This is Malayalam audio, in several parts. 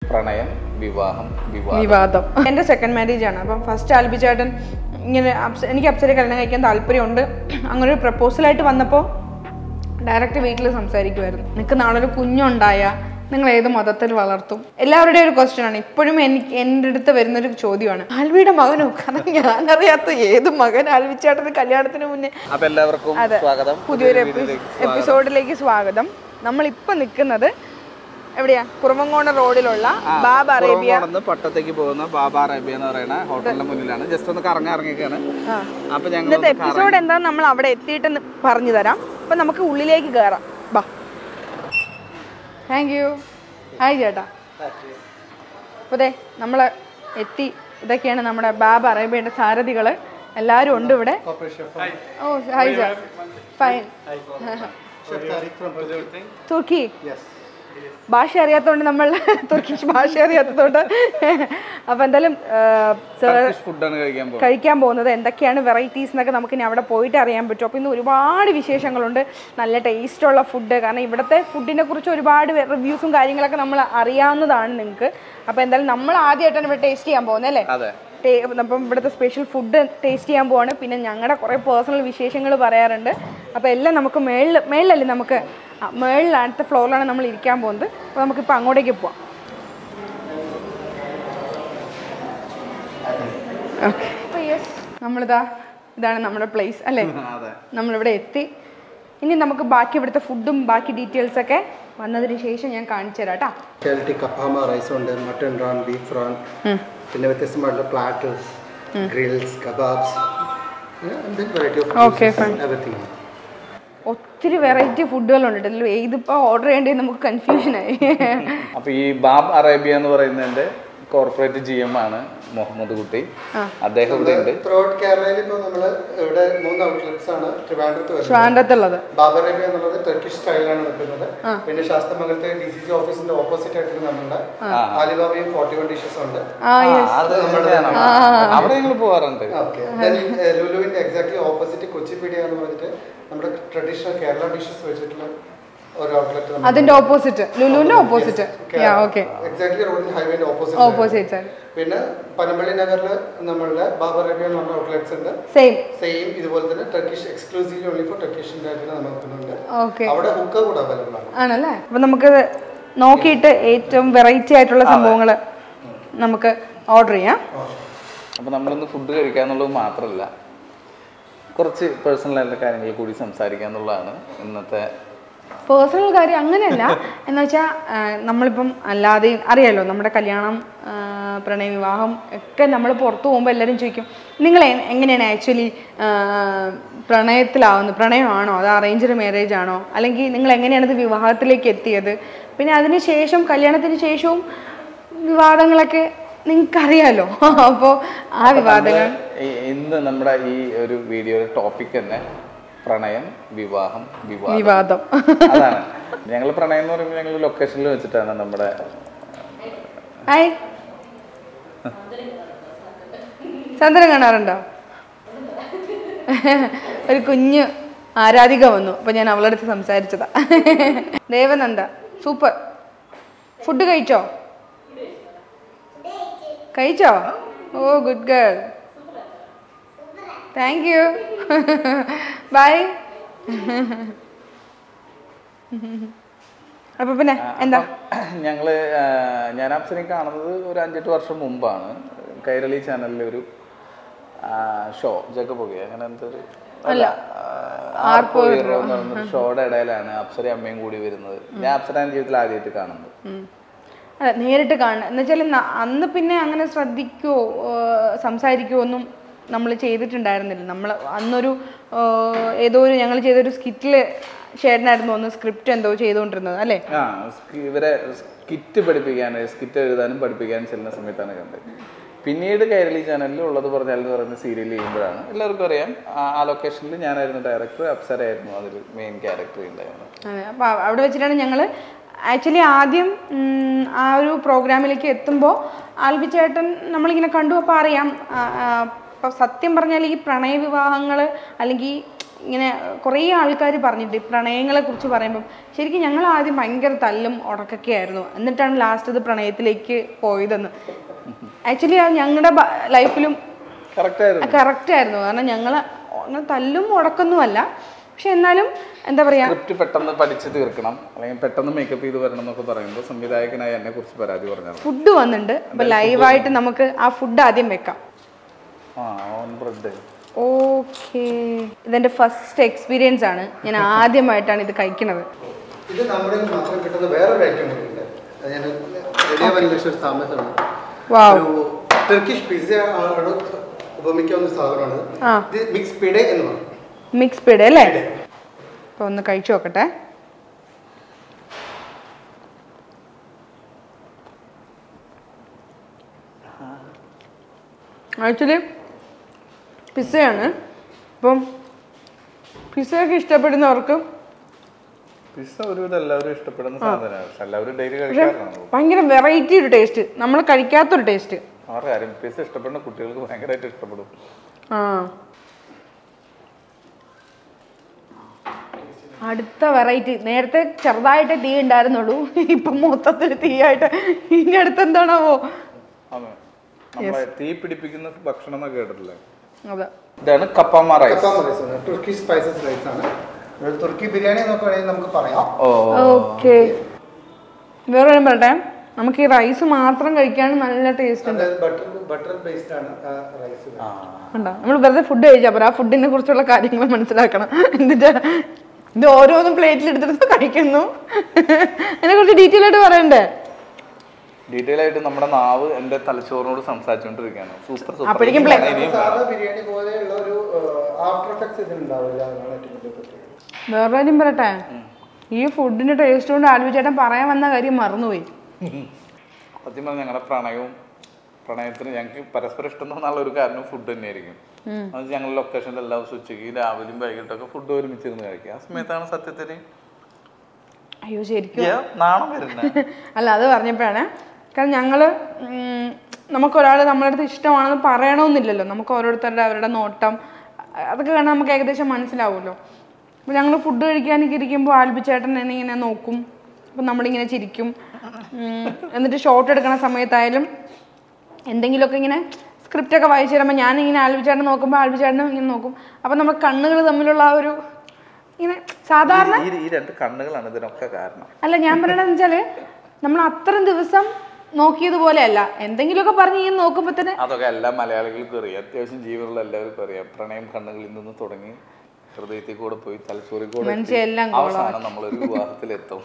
പ്രണയം വിവാഹം വിവാഹം വിവാദം എൻ്റെ സെക്കൻഡ് മാരേജ് ആണ് അപ്പം ഫസ്റ്റ് ആൽബിച്ചേട്ടൻ ഇങ്ങനെ അപ്സ- എനിക്ക് അപ്സരെ കല്യാണം കഴിക്കാൻ താല്പര്യമുണ്ട് അങ്ങനെ ഒരു പ്രപ്പോസലായിട്ട് വന്നപ്പോൾ ഡയറക്റ്റ് വീട്ടിൽ സംസാരിക്കുമായിരുന്നു നിങ്ങൾക്ക് നാളെ ഒരു കുഞ്ഞുണ്ടായ നിങ്ങൾ ഏത് മതത്തിൽ വളർത്തും എല്ലാവരുടെയും ഒരു ക്വസ്റ്റ്യൻ ആണ് ഇപ്പോഴും എനിക്ക് എൻ്റെ അടുത്ത് വരുന്നൊരു ചോദ്യമാണ് ആൽവിയുടെ മകനോ കാരണം ഞാനറിയാത്ത ഏത് മകൻ ആൽവിച്ചേട്ടന് കല്യാണത്തിന് മുന്നേ അപ്പൊ എല്ലാവർക്കും സ്വാഗതം പുതിയൊരു വീഡിയോയിലേക്ക് എപ്പിസോഡിലേക്ക് സ്വാഗതം നമ്മളിപ്പോൾ നിൽക്കുന്നത് എവിടെയാ കുറുമങ്കോണ റോഡിലുള്ള ബാബ അറേബ്യ പുറമോടുന്ന് പട്ടത്തേക്ക് പോകുന്ന ബാബ അറേബ്യ എന്ന് പറയുന്ന ഹോട്ടലിന്റെ മുന്നിലാണ് ജസ്റ്റ് ഒന്ന് കറങ്ങി ഇറങ്ങിയൊക്കെയാണ് ആ. അപ്പൊ ഞങ്ങൾ ഇന്നത്തെ എപ്പിസോഡ് എന്താന്ന് നമ്മൾ അവിടെ എത്തിയിട്ട് ന- പറഞ്ഞു തരാം അപ്പൊ നമുക്ക് ഉള്ളിലേക്ക് കയറാം ബാ താങ്ക് യു ഹായ് ചേട്ടാ അപ്പോൾ ദേ നമ്മൾ എത്തി ഇതൊക്കെയാണ് നമ്മുടെ ബാബ അറേബ്യയുടെ സാരഥികൾ എല്ലാവരും ഉണ്ട് ഇവിടെ ഓ ഹായ് സാർ ഫൈൻ തുർക്കി ഭാഷ അറിയാത്തതുകൊണ്ട് നമ്മൾ തുർക്കിഷ് ഭാഷ അറിയാത്തതുകൊണ്ട് അപ്പോൾ എന്തായാലും സാർ ഫുഡാണ് കഴിക്കാൻ പോകുന്നത് കഴിക്കാൻ പോകുന്നത് എന്തൊക്കെയാണ് വെറൈറ്റീസ് എന്നൊക്കെ നമുക്ക് ഇനി അവിടെ പോയിട്ട് അറിയാൻ പറ്റും അപ്പോൾ ഇന്ന് ഒരുപാട് വിശേഷങ്ങളുണ്ട് നല്ല ടേസ്റ്റുള്ള ഫുഡ് കാരണം ഇവിടുത്തെ ഫുഡിനെ കുറിച്ച് ഒരുപാട് റിവ്യൂസും കാര്യങ്ങളൊക്കെ നമ്മൾ അറിയാവുന്നതാണ് നിങ്ങൾക്ക് അപ്പോൾ എന്തായാലും നമ്മൾ ആദ്യമായിട്ടാണ് ഇവിടെ ടേസ്റ്റ് ചെയ്യാൻ പോകുന്നത് അല്ലേ അതെ ടേ- അപ്പം ഇവിടുത്തെ സ്പെഷ്യൽ ഫുഡ് ടേസ്റ്റ് ചെയ്യാൻ പോവാണ് പിന്നെ ഞങ്ങളുടെ കുറേ പേഴ്സണൽ വിശേഷങ്ങൾ പറയാറുണ്ട് അപ്പോൾ എല്ലാം നമുക്ക് മേളിൽ മേളിലല്ലേ നമുക്ക് ആ, മേളിൽ അടുത്ത ഫ്ലോറിലാണ് നമ്മൾ ഇരിക്കാൻ പോകുന്നത് അപ്പോൾ നമുക്കിപ്പോൾ അങ്ങോട്ടേക്ക് പോവാം ഓക്കെ അപ്പോൾ യെസ് നമ്മളിതാ ഇതാണ് നമ്മുടെ പ്ലേസ് അല്ലേ അതെ നമ്മളിവിടെ എത്തി ഇനി നമുക്ക് ബാക്കി ഇവിടുത്തെ ഫുഡും ബാക്കി ഡീറ്റെയിൽസ് ഒക്കെ വന്നതിന് ശേഷം ഞാൻ കാണിച്ചു തരാം കേട്ടോ സ്പെഷ്യാലിറ്റി കപ്പാമ റൈസ് ഉണ്ട് മട്ടൺ റാൻ ബീഫ് റാൻ പിന്നെ വ്യത്യസ്തമായിട്ടുള്ള platters grills kebabs variety Okay, fine. Of everything ഒത്തിരി വെറൈറ്റി ഫുഡുകളുണ്ട് ഇതിൽ ഏതിപ്പോൾ ഓർഡർ ചെയ്യേണ്ടത് നമുക്ക് കൺഫ്യൂഷനായി അപ്പൊ ഈ ബാബ് അറേബ്യ എന്ന് പറയുന്നതിന്റെ കോർപ്പറേറ്റ് ജി എം ആണ് മുഹമ്മദ് കുട്ടി അദ്ദേഹം ഇവിടെ ഉണ്ട് ത്രൂ ഔട്ട് കേരളയിൽ ഇപ്പോൾ നമ്മൾ ഇവിടെ മൂന്ന് ഔട്ട്ലെറ്റ്സ് ആണ് ട്രിവാൻഡ്രത്ത് വരുന്നത് ട്രിവാൻഡ്രത്തുള്ളത് ബാബറേബിയ എന്നുള്ളത് ടർക്കിഷ് സ്റ്റൈലാണ് നിൽക്കുന്നത് പിന്നെ ശാസ്ത്രമംഗലത്തെ ഡി സി സി ഓഫീസിന്റെ ഓപ്പോസിറ്റ് ആയിട്ട് നമ്മുടെ ആലിബാബയും ഫോർട്ടി വൺ ഡിഷസ് ഉണ്ട് ആ ആ, അത് തന്നെയാണ്. അവിടെ ഞങ്ങൾ പോവാറുണ്ട് ഓക്കെ ലുലുവിന്റെ എക്സാക്ട്ലി ഓപ്പോസിറ്റ് കൊച്ചിപ്പീഡിയ എന്ന് പറഞ്ഞിട്ട് നമ്മുടെ ട്രഡീഷണൽ കേരള ഡിഷസ് വെച്ചിട്ടുള്ള ഒരു ഔട്ട്ലെറ്റ് അതിന്റെ ഓപ്പോസിറ്റ് ലുലുവിന്റെ ഓപ്പോസിറ്റ് യാ ഓക്കെ എക്സാക്ട്ലി റോഡിൽ ഹൈവേന്റെ ഓപ്പോസിറ്റ് ഓപ്പോസിറ്റ് സൈഡ് പിന്നെ പനമ്പള്ളി നഗറിൽ നമ്മളുടെ ബാബറേബിയ എന്ന് പറഞ്ഞ ഔട്ട്ലെറ്റ്സ് ഉണ്ട് സെയിം സെയിം ഇതുപോലെ തന്നെ ടർക്കിഷ് എക്സ്ക്ലൂസീവ്ലി ഓൺലി ഫോർ ടർക്കിഷിന്റെ ആയിട്ട് നമ്മൾ നോക്കുന്നുണ്ട് ഓക്കെ അവിടെ ഹുക്ക കൂടെ അവൈലബിൾ ആണ് ആണല്ലേ അപ്പൊ നമുക്ക് നോക്കിയിട്ട് ഏറ്റവും വെറൈറ്റി ആയിട്ടുള്ള സംഭവങ്ങൾ നമുക്ക് ഓർഡർ ചെയ്യാം അപ്പൊ നമ്മളിന്ന് ഫുഡ് കഴിക്കാന്നുള്ളത് മാത്രമല്ല കുറച്ച് പേഴ്സണൽ ആയിട്ടുള്ള കാര്യങ്ങൾ കൂടി സംസാരിക്കാന്നുള്ളതാണ് ഇന്നത്തെ പേഴ്സണൽ കാര്യം അങ്ങനെയല്ല എന്ന് വെച്ചാൽ നമ്മളിപ്പം അല്ലാതെ അറിയാലോ നമ്മുടെ കല്യാണം ആ, പ്രണയ വിവാഹം ഒക്കെ നമ്മൾ പുറത്തു പോകുമ്പോൾ എല്ലാവരും ചോദിക്കും നിങ്ങൾ എ- എങ്ങനെയാണ് ആക്ച്വലി പ്രണയത്തിലാവുന്നത് പ്രണയമാണോ അത് അറേഞ്ച്ഡ് മാരേജ് ആണോ അല്ലെങ്കിൽ നിങ്ങൾ എങ്ങനെയാണ് ഇത് വിവാഹത്തിലേക്ക് എത്തിയത് പിന്നെ അതിന് ശേഷം കല്യാണത്തിന് ശേഷവും വിവാദങ്ങളൊക്കെ നിങ്ങൾക്കറിയാലോ അപ്പോൾ ആ വിവാദങ്ങൾ ഈ- ഇന്ന് നമ്മുടെ ഈ ഒരു വീഡിയോയുടെ ടോപ്പിക് തന്നെ പ്രണയം വിവാഹം വിവാഹം വിവാദം അതാണ് ഞങ്ങൾ പ്രണയം എന്ന് പറയുമ്പോൾ ഞങ്ങൾ ലൊക്കേഷനിൽ വെച്ചിട്ടാണ് നമ്മുടെ ഹായ് ചന്ദ്രൻ കാണാറുണ്ടോ ഒരു കുഞ്ഞ് ആരാധിക വന്നു അപ്പൊ ഞാൻ അവളുടെ അടുത്ത് സംസാരിച്ചതാ ദേവനന്ദ സൂപ്പർ ഫുഡ് കഴിച്ചോ കഴിച്ചോ oh good girl thank you bye അപ്പൊ പിന്നെ എന്താ ഞങ്ങള് ആ, ഞാൻ അപ്സനെ കാണുന്നത് ഒരു അഞ്ചെട്ട് വർഷം മുമ്പാണ് കൈരളി ചാനലിലെ ഒരു ഷോ ജഗപൊകി അങ്ങനെ എന്തൊരു അല്ല ആർപ്പോ ഹീറോ എന്ന് പറയുന്ന ഷോയുടെ ഇടയിലാണ് അപ്സര അമ്മയും കൂടി വരുന്നത് ഞാൻ അപ്സരയുടെ ജീവിതത്തിൽ ആദ്യമായിട്ട് കാണുന്നത് ഉം. അല്ല നേരിട്ട് കാണുക എന്ന് വെച്ചാൽ അന്ന് പിന്നെ അങ്ങനെ ശ്രദ്ധിക്കുവോ സംസാരിക്കുവോ ഒന്നും നമ്മൾ ചെയ്തിട്ടുണ്ടായിരുന്നില്ല നമ്മൾ അന്നൊരു ആ, ഏതോ ഒരു ഞങ്ങൾ ചെയ്തൊരു സ്കിറ്റിൽ ചേട്ടനായിരുന്നു ഒന്ന് സ്ക്രിപ്റ്റ് എന്തോ ചെയ്തുകൊണ്ടിരുന്നത് അല്ലേ ആ സ്കി- ഇവരെ സ്കിറ്റ് പഠിപ്പിക്കാൻ സ്കിറ്റ് എഴുതാനും പഠിപ്പിക്കാനും ചെല്ലുന്ന സമയത്താണ് കണ്ടത് പിന്നീട് കൈരളി ചാനലിൽ ഉള്ളത് പറഞ്ഞാൽ എന്ന് പറയുന്ന സീരിയൽ ചെയ്യുമ്പോഴാണ് എല്ലാവർക്കും അറിയാം ആ- ആ ലൊക്കേഷനിൽ ഞാനായിരുന്നു ഡയറക്ടർ അപ്സരയായിരുന്നു അതിൽ മെയിൻ ക്യാരക്ടർ ഉണ്ടായിരുന്നത് അതെ അപ്പോൾ അവിടെ വെച്ചിട്ടാണ് ഞങ്ങൾ ആക്ച്വലി ആദ്യം ഉം, ആ ഒരു പ്രോഗ്രാമിലേക്ക് എത്തുമ്പോൾ ആൽബി ചേട്ടൻ നമ്മളിങ്ങനെ കണ്ടു അപ്പോൾ അറിയാം ആ, ആ, അപ്പോൾ സത്യം പറഞ്ഞാൽ ഈ പ്രണയ വിവാഹങ്ങൾ അല്ലെങ്കിൽ ഇങ്ങനെ കുറേ ആൾക്കാർ പറഞ്ഞിട്ട് ഈ പ്രണയങ്ങളെ കുറിച്ച് പറയുമ്പം ശരിക്കും ഞങ്ങൾ ആദ്യം ഭയങ്കര തല്ലും ഉടക്കൊക്കെ ആയിരുന്നു എന്നിട്ടാണ് ലാസ്റ്റ് ഇത് പ്രണയത്തിലേക്ക് പോയതെന്ന് ആക്ച്വലി അത് ഞങ്ങളുടെ ലൈഫിലും കറക്റ്റ് ആയിരുന്നു കറക്റ്റ് ആയിരുന്നു കാരണം ഞങ്ങൾ അങ്ങനെ തല്ലും ഉടക്കൊന്നുമല്ല പക്ഷെ എന്നാലും എന്താ പറയാ സ്ക്രിപ്റ്റ് പെട്ടെന്ന് പഠിച്ച് തീർക്കണം അല്ലെങ്കിൽ പെട്ടെന്ന് മേക്കപ്പ് ചെയ്ത് വരണം എന്നൊക്കെ പറയുമ്പോൾ സംവിധായകനായി എന്നെ കുറിച്ച് പരാതി പറഞ്ഞത് ഫുഡ് വന്നിട്ടുണ്ട് അപ്പൊ ലൈവായിട്ട് നമുക്ക് ആ ഫുഡ് ആദ്യം വെക്കാം ആ ഓൺ ബ്രെഡ് ഓക്കെ ഇതെന്റെ ഫസ്റ്റ് എക്സ്പീരിയൻസ് ആണ് ഞാൻ ആദ്യമായിട്ടാണ് ഇത് കഴിക്കുന്നത് ഇത് നമ്മുടെ കയ്യിൽ മാത്രം കിട്ടുന്ന വേറൊരു ഐറ്റം കൂടി ഉണ്ട് അത് ഞാൻ റെഡിയാവാൻ ഇംഗ്ലീഷ് ഒരു താമസമാണ് വാവ് ഒരു ടർക്കിഷ് പിസ്സ ആണ് ഉപമിക്കാവുന്ന സാധനമാണ് ആ. ഇത് മിക്സ് പിഡെ എന്ന് പറയും മിക്സ് പിഡ് അല്ലേ അപ്പൊ ഒന്ന് കഴിച്ചു നോക്കട്ടെ ആക്ച്വലി പിസ്സയാണ് അപ്പം പിസ്സയൊക്കെ ഇഷ്ടപ്പെടുന്നവർക്ക് പിസ്സ ഒരുവിധം എല്ലാവരും ഇഷ്ടപ്പെടുന്ന സാധനമാണ് പക്ഷെ എല്ലാവരും ഡെയിലി കഴിക്കാറാണ് ഭയങ്കര വെറൈറ്റി ഒരു ടേസ്റ്റ് നമ്മൾ കഴിക്കാത്തൊരു ടേസ്റ്റ് അവരുടെ കാര്യം പിസ്സ ഇഷ്ടപ്പെടുന്ന കുട്ടികൾക്ക് ഭയങ്കരമായിട്ട് ഇഷ്ടപ്പെടും ആ അടുത്ത വെറൈറ്റി നേരത്തെ ചെറുതായിട്ട് തീ ഉണ്ടായിരുന്നുള്ളൂ ഇപ്പം മൊത്തത്തിൽ തീയായിട്ട് ഇനി അടുത്ത് എന്താണാവോ അതെ നമ്മളെ തീ പിടിപ്പിക്കുന്ന ഭക്ഷണം എന്നൊക്കെ കേട്ടിട്ടില്ലേ അതെ ഇതാണ് കപ്പാമ റൈസ് കപ്പാമ റൈസ് ആണ് ടർക്കിഷ് സ്പൈസസ് റൈസ് ആണ് ഒരു തുർക്കി ബിരിയാണി എന്നൊക്കെ വേണമെങ്കിൽ നമുക്ക് പറയാം ഓ ഓക്കെ വേറെ കാര്യം പറയട്ടെ നമുക്ക് ഈ റൈസ് മാത്രം കഴിക്കാൻ നല്ല ടേസ്റ്റ് ഉണ്ട് അത് ബട്ടർ ബട്ടർ ബേസ്ഡ് ആണ് റൈസ് ഉണ്ടോ നമ്മൾ വെറുതെ ഫുഡ് കഴിച്ചാൽ പോരാ ആ ഫുഡിനെ കുറിച്ചുള്ള കാര്യങ്ങൾ മനസ്സിലാക്കണം എന്നിട്ട് ഇത് ഓരോന്നും പ്ലേറ്റിൽ എടുത്തിട്ട് കഴിക്കുന്നു അതിനെ കുറിച്ച് ഡീറ്റെയിൽ ആയിട്ട് പറയണ്ടേ ഡീറ്റെയിൽ ആയിട്ട് നമ്മുടെ നാവ് എന്റെ തലച്ചോറിനോട് സംസാരിച്ചുകൊണ്ടിരിക്കുകയാണ് സൂപ്പർ സൂപ്പർ അപ്പോഴേക്കും ഇനി പ്ലേ- വേണം, ഇനിയും സാധാ വേണം. ബിരിയാണി പോലെയുള്ള ഒരു ആഫ്റ്റർ എഫക്ട്സ് ഇതിനുണ്ടാവില്ല എന്നാണ് ഏറ്റവും വലിയ പ്രത്യേകത വേറെ കാര്യം പറയട്ടെ ഈ ഫുഡിന്റെ ടേസ്റ്റ് കൊണ്ട് ആൽവി ചേട്ടൻ പറയാൻ വന്ന കാര്യം മറന്നുപോയി സത്യം പറഞ്ഞാൽ ഞങ്ങളുടെ പ്രണയവും പ്രണയത്തിന് ഞങ്ങൾക്ക് പരസ്പരം ഇഷ്ടം തോന്നാനുള്ള ഒരു കാരണം ഫുഡ് തന്നെയായിരിക്കും അത് ഞങ്ങൾ ലൊക്കേഷനിൽ എല്ലാ ദിവസവും ഉച്ചയ്ക്ക് രാവിലെയും വൈകിട്ടൊക്കെ ഫുഡ് ഒരുമിച്ചിരുന്ന് കഴിക്കുക ആ സമയത്താണ് സത്യത്തിൽ അയ്യോ ശരിക്കും Yeah, നാണം വരുന്നത് അല്ല അത് പറഞ്ഞപ്പോഴാണ് കാരണം ഞങ്ങള് ഉം, നമുക്കൊരാൾ നമ്മുടെ അടുത്ത് ഇഷ്ടമാണെന്ന് പറയണമെന്നില്ലല്ലോ നമുക്ക് ഓരോരുത്തരുടെ അവരുടെ നോട്ടം അ- അതൊക്കെ കാണാൻ നമുക്ക് ഏകദേശം മനസ്സിലാവുമല്ലോ അപ്പോൾ ഞങ്ങൾ ഫുഡ് കഴിക്കാനൊക്കെ ഇരിക്കുമ്പോൾ ആൽബിച്ചേട്ടൻ എന്നെ ഇങ്ങനെ നോക്കും അപ്പം നമ്മളിങ്ങനെ ചിരിക്കും ഉം, എന്നിട്ട് ഷോട്ട് എടുക്കണ സമയത്തായാലും എന്തെങ്കിലുമൊക്കെ ഇങ്ങനെ സ്ക്രിപ്റ്റ് ഒക്കെ വായിച്ചു തരുമ്പോൾ ഞാനിങ്ങനെ ആൽബിച്ചേട്ടൻ നോക്കുമ്പോൾ ആൽബിച്ചേട്ടനും ഇങ്ങനെ നോക്കും അപ്പം നമ്മുടെ കണ്ണുകൾ തമ്മിലുള്ള ആ ഒരു ഇങ്ങനെ സാധാരണ ഈ ഈ രണ്ട് കണ്ണുകളാണ് ഇതിനൊക്കെ കാരണം അല്ല ഞാൻ പറയണതെന്ന് വെച്ചാല് നമ്മൾ അത്രയും ദിവസം നോക്കിയതുപോലെയല്ല എന്തെങ്കിലുമൊക്കെ പറഞ്ഞ് ഇങ്ങനെ നോക്കുമ്പോൾ തന്നെ അതൊക്കെ എല്ലാ മലയാളികൾക്കും അറിയാം അത്യാവശ്യം ജീവനുള്ള എല്ലാവർക്കും അറിയാം പ്രണയം കണ്ണുകളിൽ നിന്ന് തുടങ്ങി ഹൃദയത്തിൽ കൂടെ പോയി തലച്ചോറിൽ കൂടെ എത്തി. മനുഷ്യരെല്ലാം അവസാനം നമ്മളൊരു വിവാഹത്തിലെത്തും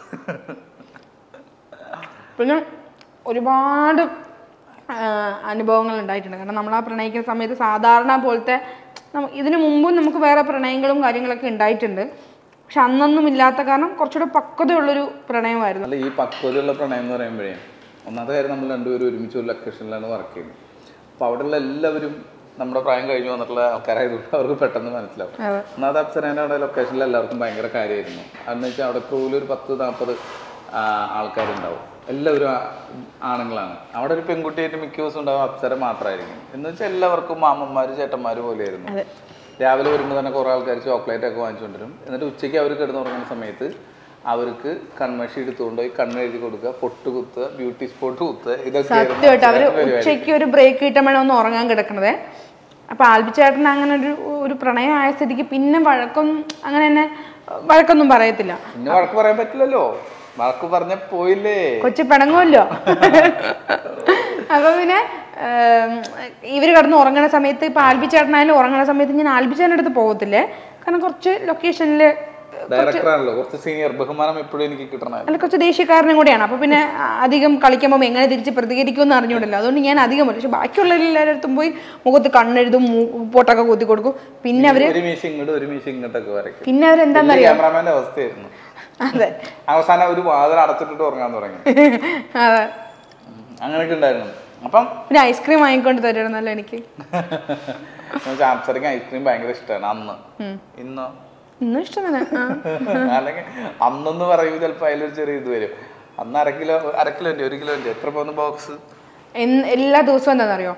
പിന്നെ ഒരുപാട് അനുഭവങ്ങൾ ഉണ്ടായിട്ടുണ്ട് കാരണം നമ്മൾ ആ പ്രണയിക്കുന്ന സമയത്ത് സാധാരണ പോലത്തെ നമ്മ- ഇതിനു മുമ്പും നമുക്ക് വേറെ പ്രണയങ്ങളും കാര്യങ്ങളൊക്കെ ഉണ്ടായിട്ടുണ്ട് പക്ഷെ അന്നൊന്നും ഇല്ലാത്ത കാരണം കുറച്ചുകൂടെ പക്വതയുള്ളൊരു പ്രണയമായിരുന്നു അല്ല ഈ പക്വതയുള്ള പ്രണയം എന്ന് പറയുമ്പോഴേ ഒന്നാമത്തെ കാര്യം നമ്മൾ രണ്ടുപേരും ഒരുമിച്ച് ഒരു ലൊക്കേഷനിലാണ് വർക്ക് ചെയ്യുന്നത് അപ്പോൾ അവിടെയുള്ള എല്ലാവരും നമ്മുടെ പ്രായം കഴിഞ്ഞു വന്നിട്ടുള്ള ആൾക്കാരായതുകൊണ്ട് അവർക്ക് പെട്ടെന്ന് മനസ്സിലാവും അതെ. ഒന്നാമത് അപ്സരേൻ്റെ അവിടെ ലൊക്കേഷനിൽ എല്ലാവർക്കും ഭയങ്കര കാര്യമായിരുന്നു അതെന്ന് വെച്ചാൽ അവിടെ ക്രൂവിൽ ഒരു പത്ത് നാൽപ്പത് ആൾക്കാരുണ്ടാവും എല്ലാവരും ആ- ആണുങ്ങളാണ് അവിടെ ഒരു പെൺകുട്ടിയായിട്ട് മിക്ക ദിവസം ഉണ്ടാവും അപ്സര മാത്രമായിരിക്കും എന്ന് വെച്ചാൽ എല്ലാവർക്കും മാമന്മാർ ചേട്ടന്മാർ പോലെയായിരുന്നു രാവിലെ വരുമ്പോൾ തന്നെ കുറേ ആൾക്കാർ ചോക്ലേറ്റ് ഒക്കെ വാങ്ങിച്ചുകൊണ്ടിരും എന്നിട്ട് ഉച്ചയ്ക്ക് അവർ കിടന്നുറങ്ങുന്ന സമയത്ത് അവർക്ക് കൺമഷി എടുത്തുകൊണ്ട് പോയി കണ്ണ് എഴുതി കൊടുക്കുക പൊട്ട് കുത്തുക ബ്യൂട്ടി സ്പോട്ട് കുത്തുക ഇതൊക്കെ സത്യമായിട്ട് അവര് ഉച്ചയ്ക്ക് ഒരു ബ്രേക്ക് കിട്ടുമ്പോഴാണ് ഒന്ന് ഉറങ്ങാൻ കിടക്കണത് അപ്പൊ ആൽബിച്ചേട്ടൻ അങ്ങനെ ഒരു ഒരു പ്രണയം ആയ സ്ഥിതിക്ക് പിന്നെ വഴക്കൊന്നും അങ്ങനെ തന്നെ വഴക്കൊന്നും പറയത്തില്ല പിന്നെ വഴക്ക് പറയാൻ പറ്റില്ലല്ലോ വഴക്ക് പറഞ്ഞ പോയില്ലേ കൊച്ചു പിണങ്ങുമല്ലോ അപ്പൊ പിന്നെ ഏം, ഇവര് കിടന്ന് ഉറങ്ങണ സമയത്ത് ഇപ്പൊ ആൽബിച്ചേട്ടനായാലും ഉറങ്ങണ സമയത്ത് ഞാൻ ആൽബിച്ചേട്ടൻ്റെ അടുത്ത് പോകത്തില്ലേ കാരണം കുറച്ച് ലൊക്കേഷനില് ഡയറക്ടറാണല്ലോ കുറച്ച് സീനിയർ ബഹുമാനം എപ്പോഴും എനിക്ക് കിട്ടണം അല്ല കുറച്ച് ദേഷ്യക്കാരനും കൂടെയാണ് അപ്പൊ പിന്നെ അധികം കളിക്കുമ്പോൾ എങ്ങനെ തിരിച്ച് പ്രതികരിക്കുമെന്ന് അറിഞ്ഞൂടല്ലോ അതുകൊണ്ട് ഞാൻ അധികം പക്ഷെ ബാക്കിയുള്ള എല്ലാവരുടെ പോയി മുഖത്ത് കണ്ണെഴുതും മൂ- പൊട്ടൊക്കെ കുത്തി കൊടുക്കും പിന്നെ അവര് ഒരു മീശ ഇങ്ങോട്ട് ഒരു മീശ ഇങ്ങോട്ടൊക്കെ വരയ്ക്കും പിന്നെ അവരെന്താന്നറിയോ ക്യാമറാമാന്റെ അവസ്ഥയായിരുന്നു അതെ അവസാനം ഒരു വാതിൽ അടച്ചിട്ടിട്ട് ഉറങ്ങാൻ തുടങ്ങി അതെ ഉം. അങ്ങനെയൊക്കെ ഉണ്ടായിരുന്നു അപ്പം പിന്നെ ഐസ്ക്രീം വാങ്ങിക്കൊണ്ട് തരുന്നല്ലോ എനിക്ക് അപ്സരയ്ക്ക് ഐസ്ക്രീം ഭയങ്കര ഇഷ്ടമാണ് അന്ന് ഇന്നോ ഇന്നും ഇഷ്ടം തന്നെ ആ. അല്ലെങ്കിൽ അന്നെന്ന് പറയുമ്പോൾ ചിലപ്പോൾ അതിലൊരു ചെറിയ ഇത് വരും അന്ന് അര കിലോ അര കിലോന്റെ ഒരു കിലോന്റെ എത്ര പോകുന്ന ബോക്സ് എന്ന് എല്ലാ ദിവസവും എന്താണെന്നറിയോ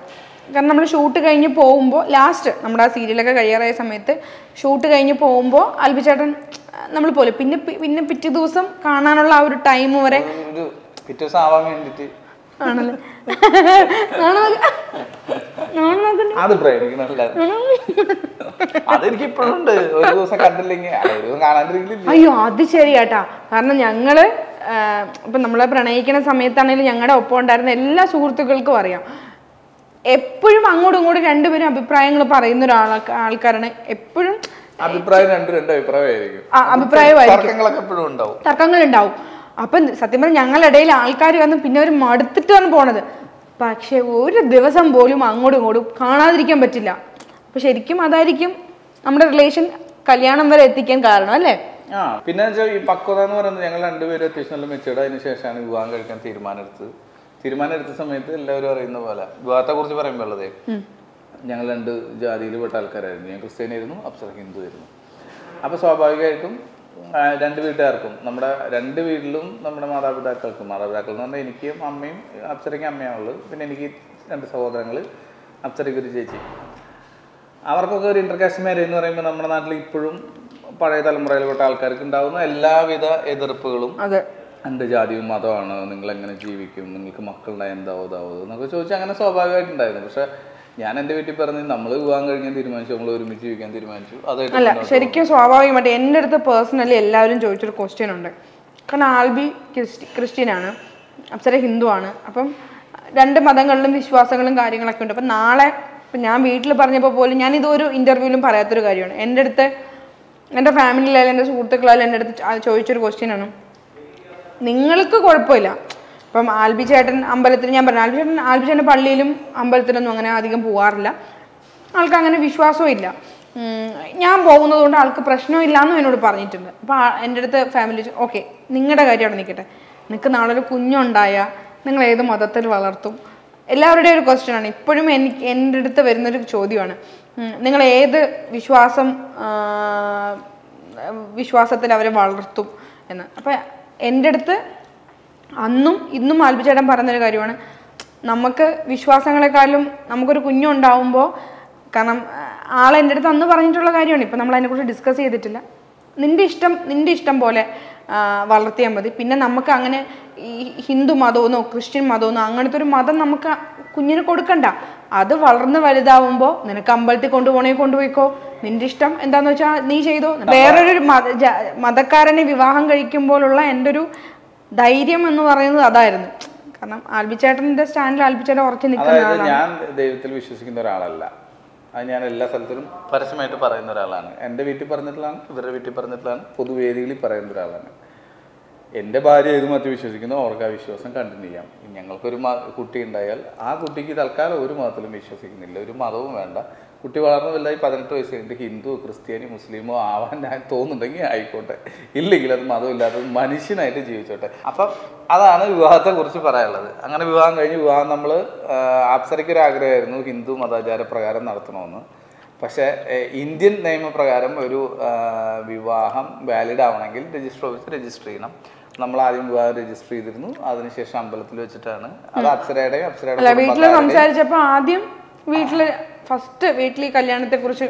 കാരണം നമ്മൾ ഷൂട്ട് കഴിഞ്ഞ് പോകുമ്പോൾ ലാസ്റ്റ് നമ്മുടെ ആ സീരിയലൊക്കെ കഴിയാറായ സമയത്ത് ഷൂട്ട് കഴിഞ്ഞ് പോകുമ്പോൾ ആൽബിച്ചേട്ടൻ നമ്മൾ പോലെ പിന്നെ പി- പിന്നെ പിറ്റേ ദിവസം കാണാനുള്ള ആ ഒരു ടൈം വരെ ഒരു പിറ്റേ ദിവസം ആവാൻ വേണ്ടിട്ട് ആണല്ലേ നാളെ നോക്ക്. നാളെ നോക്കണ്ട. അത് പ്രേമിക്കണല്ല അതെനിക്ക് ഇപ്പോഴും ഉണ്ട് ഒരു ദിവസം കണ്ടില്ലെങ്കിൽ അല്ല, ഒരു ദിവസം കാണാണ്ടിരിക്കില്ല അയ്യോ അത് ശരിയാട്ടാ കാരണം ഞങ്ങള് ആഹ്, ഇപ്പൊ നമ്മളെ പ്രണയിക്കുന്ന സമയത്താണെങ്കിലും ഞങ്ങളുടെ ഒപ്പം ഉണ്ടായിരുന്ന എല്ലാ സുഹൃത്തുക്കൾക്കും അറിയാം എപ്പോഴും അങ്ങോട്ടും ഇങ്ങോട്ടും രണ്ടുപേരും അഭിപ്രായങ്ങൾ പറയുന്ന ഒരാൾ ആൾക്കാരാണ് എപ്പോഴും അഭിപ്രായം രണ്ടും രണ്ട് അഭിപ്രായമായിരിക്കും ആ, അഭിപ്രായമായിരിക്കും. തർക്കങ്ങളൊക്കെ എപ്പോഴും ഉണ്ടാവും തർക്കങ്ങൾ ഉണ്ടാവും അപ്പം സത്യം പറഞ്ഞാൽ ഞങ്ങളുടെ ഇടയിൽ ആൾക്കാർ വന്ന് പിന്നെ അവർ മടുത്തിട്ടാണ് പോണത് പക്ഷെ ഒരു ദിവസം പോലും അങ്ങോട്ടും ഇങ്ങോട്ടും കാണാതിരിക്കാൻ പറ്റില്ല അപ്പൊ ശരിക്കും അതായിരിക്കും നമ്മുടെ റിലേഷൻ കല്യാണം വരെ എത്തിക്കാൻ കാരണം അല്ലേ ആ പിന്നെ വെച്ചാൽ ഈ പക്വത എന്ന് പറയുന്നത് ഞങ്ങൾ രണ്ടുപേരും അത്യാവശ്യം നല്ല മെച്ചൂർഡ് അതിന് ശേഷമാണ് വിവാഹം കഴിക്കാൻ തീരുമാനമെടുത്തത് തീരുമാനം എടുത്ത സമയത്ത് എല്ലാവരും അറിയുന്ന പോലെ വിവാഹത്തെ കുറിച്ച് പറയുമ്പോൾ ഉള്ളതേ ഞങ്ങൾ രണ്ട് ജാതിയിൽ പെട്ട ആൾക്കാരായിരുന്നു ഞാൻ ക്രിസ്ത്യാനിയായിരുന്നു അപ്സര ഹിന്ദു ആയിരുന്നു അപ്പോൾ സ്വാഭാവികമായിട്ടും ആ, രണ്ട് വീട്ടുകാർക്കും നമ്മുടെ രണ്ട് വീട്ടിലും നമ്മുടെ മാതാപിതാക്കൾക്കും മാതാപിതാക്കൾ എന്ന് പറഞ്ഞാൽ എനിക്കും അമ്മയും അപ്സരയ്ക്ക് അമ്മയാണുള്ളത് പിന്നെ എനിക്ക് രണ്ട് സഹോദരങ്ങൾ അപ്സരയ്ക്ക് ഒരു ചേച്ചി അവർക്കൊക്കെ ഒരു ഇന്റർകാസ്റ്റ് മാരേജ് എന്ന് പറയുമ്പോൾ നമ്മുടെ നാട്ടിൽ ഇപ്പോഴും പഴയ തലമുറയിൽപ്പെട്ട ആൾക്കാർക്ക് ഉണ്ടാകുന്ന എല്ലാവിധ എതിർപ്പുകളും അതെ എൻ്റെ ജാതിയും മതമാണ് നിങ്ങൾ എങ്ങനെ ജീവിക്കും നിങ്ങൾക്ക് മക്കളുണ്ടായ എന്താവോ ഇതാവോ എന്നൊക്കെ ചോദിച്ചാൽ അങ്ങനെ സ്വാഭാവികമായിട്ടുണ്ടായിരുന്നു പക്ഷെ ഞാൻ എൻ്റെ വീട്ടിൽ പറഞ്ഞ് നമ്മൾ വിവാഹം കഴിക്കാൻ തീരുമാനിച്ചു നമ്മൾ ഒരുമിച്ച് ജീവിക്കാൻ തീരുമാനിച്ചു അതായിട്ട് അല്ല ശരിക്കും സ്വാഭാവികമായിട്ട് എൻ്റെ അടുത്ത് പേഴ്സണലി എല്ലാവരും ചോദിച്ചൊരു ക്വസ്റ്റ്യൻ ഉണ്ട് കാരണം ആൽബി ക്രിസ്റ്റി ക്രിസ്ത്യനാണ് അപ്സര ഹിന്ദു ആണ് അപ്പം രണ്ട് മതങ്ങളിലും വിശ്വാസങ്ങളും കാര്യങ്ങളൊക്കെ ഉണ്ട് അപ്പം നാളെ ഇപ്പം ഞാൻ വീട്ടിൽ പറഞ്ഞപ്പോൾ പോലും ഞാൻ ഇതൊരു ഇൻ്റർവ്യൂവിലും പറയാത്തൊരു കാര്യമാണ് എൻ്റെ അടുത്ത് എൻ്റെ ഫാമിലിയിലായാലും എൻ്റെ സുഹൃത്തുക്കളായാലും എൻ്റെ അടുത്ത് ചോ- ചോദിച്ചൊരു ക്വസ്റ്റ്യൻ ആണ് നിങ്ങൾക്ക് കുഴപ്പമില്ല ഇപ്പം ആൽബി ചേട്ടൻ അമ്പലത്തിൽ ഞാൻ പറഞ്ഞു ആൽബി ചേട്ടൻ ആൽബി ചേട്ടൻ പള്ളിയിലും അമ്പലത്തിലൊന്നും അങ്ങനെ അധികം പോവാറില്ല ആൾക്ക് അങ്ങനെ വിശ്വാസവും ഇല്ല ഉം, ഞാൻ പോകുന്നത് കൊണ്ട് ആൾക്ക് പ്രശ്നമില്ല എന്നും എന്നോട് പറഞ്ഞിട്ടുണ്ട് അപ്പോൾ എൻ്റെ അടുത്ത് ഫാമിലി ഓക്കെ നിങ്ങളുടെ കാര്യം അവിടെ നിൽക്കട്ടെ നിങ്ങൾക്ക് നാളെ ഒരു കുഞ്ഞുണ്ടായ നിങ്ങൾ ഏത് മതത്തിൽ വളർത്തും എല്ലാവരുടെയും ഒരു ക്വസ്റ്റ്യൻ ആണ് ഇപ്പോഴും എനിക്ക് എൻ്റെ അടുത്ത് വരുന്നൊരു ചോദ്യമാണ് ഉം, നിങ്ങൾ ഏത് വിശ്വാസം ആ, വിശ്വാസത്തിൽ അവരെ വളർത്തും എന്ന് അപ്പം എൻ്റെ അടുത്ത് അന്നും ഇന്നും ആൽബിച്ചേട്ടൻ പറഞ്ഞൊരു കാര്യമാണ് നമുക്ക് വിശ്വാസങ്ങളെക്കാളും നമുക്കൊരു കുഞ്ഞുണ്ടാവുമ്പോൾ കാരണം ആൾ എൻ്റെ അടുത്ത് അന്ന് പറഞ്ഞിട്ടുള്ള കാര്യമാണ് ഇപ്പം നമ്മൾ അതിനെക്കുറിച്ച് ഡിസ്കസ് ചെയ്തിട്ടില്ല നിൻ്റെ ഇഷ്ടം നിൻ്റെ ഇഷ്ടം പോലെ ആ, വളർത്തിയാൽ മതി പിന്നെ നമുക്ക് അങ്ങനെ ഈ ഹിന്ദു മതമെന്നോ ക്രിസ്ത്യൻ മതമെന്നോ അങ്ങനത്തെ ഒരു മതം നമുക്ക് കുഞ്ഞിന് കൊടുക്കണ്ട അത് വളർന്ന് വലുതാവുമ്പോൾ നിനക്ക് അമ്പലത്തിൽ കൊണ്ടുപോകണേ കൊണ്ടുപോയിക്കോ നിന്റെ ഇഷ്ടം എന്താന്ന് വെച്ചാൽ നീ ചെയ്തോ വേറൊരു മത ജ- മതക്കാരനെ വിവാഹം കഴിക്കുമ്പോഴുള്ള എൻ്റെ ഒരു ധൈര്യം എന്ന് പറയുന്നത് അതായിരുന്നു കാരണം ആൽബിച്ചേട്ടൻ്റെ സ്റ്റാൻഡിൽ ആൽബിച്ചേട്ടൻ ഉറച്ചു നിൽക്കുന്ന അതായത് ആളാണ് ഞാൻ ദൈവത്തിൽ വിശ്വസിക്കുന്ന ഒരാളല്ല അത് ഞാൻ എല്ലാ സ്ഥലത്തിലും പരസ്യമായിട്ട് പറയുന്ന ഒരാളാണ് എൻ്റെ വീട്ടിൽ പറഞ്ഞിട്ടുള്ളതാണ് ഇവരുടെ വീട്ടിൽ പറഞ്ഞിട്ടുള്ളതാണ് പൊതുവേദികളിൽ പറയുന്ന ഒരാളാണ് എൻ്റെ ഭാര്യ ഏത് മതത്തിൽ വിശ്വസിക്കുന്നോ അവർക്ക് ആ വിശ്വാസം കണ്ടിന്യൂ ചെയ്യാം ഞങ്ങൾക്കൊരു മ കുട്ടി ഉണ്ടായാൽ ആ കുട്ടിക്ക് തൽക്കാലം ഒരു മതത്തിലും വിശ്വസിക്കുന്നില്ല ഒരു മതവും വേണ്ട കുട്ടി വളർന്നു വലുതായി പതിനെട്ട് വയസ്സ് കഴിഞ്ഞിട്ട് ഹിന്ദു ക്രിസ്ത്യാനി മുസ്ലിമോ ആവാൻ ഞാൻ തോന്നുന്നുണ്ടെങ്കിൽ ആയിക്കോട്ടെ ഇല്ലെങ്കിൽ അത് മതമില്ലാത്തത് മനുഷ്യനായിട്ട് ജീവിച്ചോട്ടെ അപ്പം അതാണ് വിവാഹത്തെ കുറിച്ച് പറയാനുള്ളത് അങ്ങനെ വിവാഹം കഴിഞ്ഞ് വിവാഹം നമ്മൾ അപ്സരയ്ക്ക് ഒരു ആഗ്രഹമായിരുന്നു ഹിന്ദു മതാചാര പ്രകാരം നടത്തണമെന്ന് പക്ഷേ ഏഹ്, ഇന്ത്യൻ നിയമപ്രകാരം ഒരു ആ, വിവാഹം വാലിഡ് ആവണമെങ്കിൽ രജിസ്റ്റർ ഓഫീസ് രജിസ്റ്റർ ചെയ്യണം നമ്മൾ ആദ്യം വിവാഹം രജിസ്റ്റർ ചെയ്തിരുന്നു അതിനുശേഷം അമ്പലത്തിൽ വെച്ചിട്ടാണ് അത് അപ്സരയുടെയും അല്ല അപ്സരയുടെ വീട്ടിൽ സംസാരിച്ചപ്പോൾ ആദ്യം വീട്ടിൽ ഫസ്റ്റ് വീട്ടിൽ ഈ കല്യാണത്തെക്കുറിച്ച്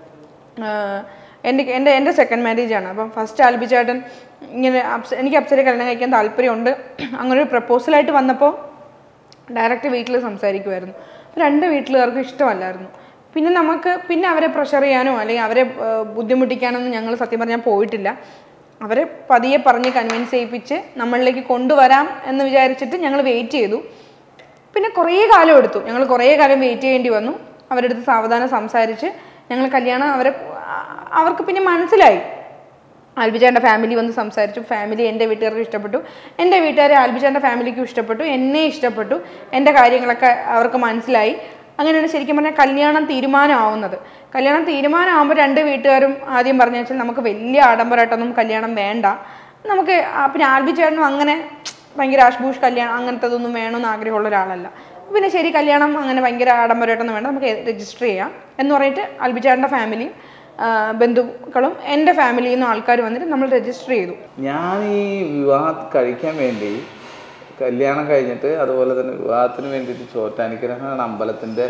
ആഹ്, എൻ്റെ എൻ്റെ എൻ്റെ സെക്കൻഡ് മാരേജ് ആണ് അപ്പം ഫസ്റ്റ് ആൽബി ചേട്ടൻ ഇങ്ങനെ അപ്സ എനിക്ക് അപ്സരെ കല്യാണം കഴിക്കാൻ താല്പര്യമുണ്ട് അങ്ങനെ ഒരു പ്രപ്പോസലായിട്ട് വന്നപ്പോൾ ഡയറക്റ്റ് വീട്ടിൽ സംസാരിക്കുമായിരുന്നു അപ്പോൾ രണ്ട് വീട്ടിലുകാർക്കും ഇഷ്ടമല്ലായിരുന്നു പിന്നെ നമുക്ക് പിന്നെ അവരെ പ്രഷർ ചെയ്യാനോ അല്ലെങ്കിൽ അവരെ ആഹ്, ബുദ്ധിമുട്ടിക്കാനോ ഒന്നും ഞങ്ങൾ സത്യം പറഞ്ഞാൽ പോയിട്ടില്ല അവരെ പതിയെ പറഞ്ഞ് കൺവിൻസ് ചെയ്യിപ്പിച്ച് നമ്മളിലേക്ക് കൊണ്ടുവരാം എന്ന് വിചാരിച്ചിട്ട് ഞങ്ങൾ വെയിറ്റ് ചെയ്തു പിന്നെ കുറേ കാലം എടുത്തു ഞങ്ങൾ കുറേ കാലം വെയിറ്റ് ചെയ്യേണ്ടി വന്നു അവരുടെ അടുത്ത് സാവധാനം സംസാരിച്ച് ഞങ്ങൾ കല്യാണം അവരെ അവർക്ക് പിന്നെ മനസ്സിലായി ആൽബിചാൻ്റെ ഫാമിലി വന്ന് സംസാരിച്ചു ഫാമിലി എൻ്റെ വീട്ടുകാർക്ക് ഇഷ്ടപ്പെട്ടു എൻ്റെ വീട്ടുകാരെ ആൽബിചാൻ്റെ ഫാമിലിക്കും ഇഷ്ടപ്പെട്ടു എന്നെ ഇഷ്ടപ്പെട്ടു എൻ്റെ കാര്യങ്ങളൊക്കെ അവർക്ക് മനസ്സിലായി അങ്ങനെയാണ് ശരിക്കും പറഞ്ഞാൽ കല്യാണം തീരുമാനമാവുന്നത് കല്യാണം തീരുമാനമാകുമ്പോൾ രണ്ട് വീട്ടുകാരും ആദ്യം പറഞ്ഞു വെച്ചാൽ നമുക്ക് വലിയ ആഡംബരമായിട്ടൊന്നും കല്യാണം വേണ്ട നമുക്ക് ആ പിന്നെ ആൽബി ചേട്ടനും അങ്ങനെ ഭയങ്കര ആഷ്ഭൂഷ് കല്യാണം അങ്ങനത്തതൊന്നും വേണമെന്ന് ആഗ്രഹമുള്ള ഒരാളല്ല പിന്നെ ശരി കല്യാണം അങ്ങനെ ഭയങ്കര ആഡംബരമായിട്ടൊന്നും വേണ്ട നമുക്ക് രജിസ്റ്റർ ചെയ്യാം എന്ന് പറഞ്ഞിട്ട് ആൽബി ചേട്ടൻ്റെ ഫാമിലിയും ആ, ബന്ധുക്കളും എൻ്റെ ഫാമിലിയിൽ നിന്നും ആൾക്കാർ വന്നിട്ട് നമ്മൾ രജിസ്റ്റർ ചെയ്തു ഞാൻ ഈ വിവാഹം കഴിക്കാൻ വേണ്ടി കല്യാണം കഴിഞ്ഞിട്ട് അതുപോലെ തന്നെ വിവാഹത്തിന് വേണ്ടിയിട്ട് ചോറ്റാനിക്കരനാണ് അമ്പലത്തിൻ്റെ